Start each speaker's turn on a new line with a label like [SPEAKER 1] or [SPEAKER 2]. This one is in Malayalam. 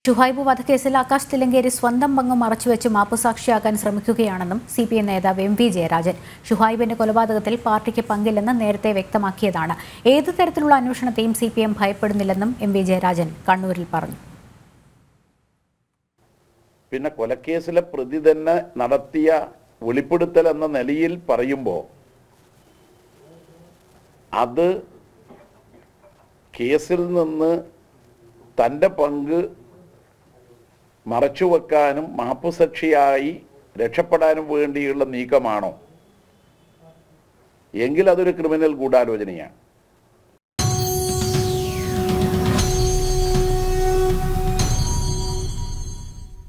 [SPEAKER 1] ഷുഹൈബ് വധക്കേസിൽ ആകാശ് തിലങ്കേരി സ്വന്തം പങ്ക് മറച്ചുവെച്ച് മാപ്പുസാക്ഷിയാക്കാൻ ശ്രമിക്കുകയാണെന്നും സി പി എം നേതാവ് എം വി ജയരാജൻ ഷുഹൈബിന്റെ കൊലപാതകത്തിൽ പാർട്ടിക്ക് പങ്കില്ലെന്ന് നേരത്തെ വ്യക്തമാക്കിയതാണ് ഏത് തരത്തിലുള്ള അന്വേഷണത്തെയും സി പി എം ഭയപ്പെടുന്നില്ലെന്നും എം വി ജയരാജൻ കണ്ണൂരിൽ പറഞ്ഞു
[SPEAKER 2] പിന്നെ കൊലക്കേസിലെ പ്രതി തന്നെ നടത്തിയ വെളിപ്പെടുത്തൽ എന്ന നിലയിൽ പറയുമ്പോൾ അത് കേസിൽ നിന്ന് തൻ്റെ പങ്ക് മറച്ചുവെക്കാനും മാപ്പുസാക്ഷിയായി രക്ഷപ്പെടാനും വേണ്ടിയുള്ള നീക്കമാണോ എങ്കിൽ അതൊരു ക്രിമിനൽ ഗൂഢാലോചനയാണ്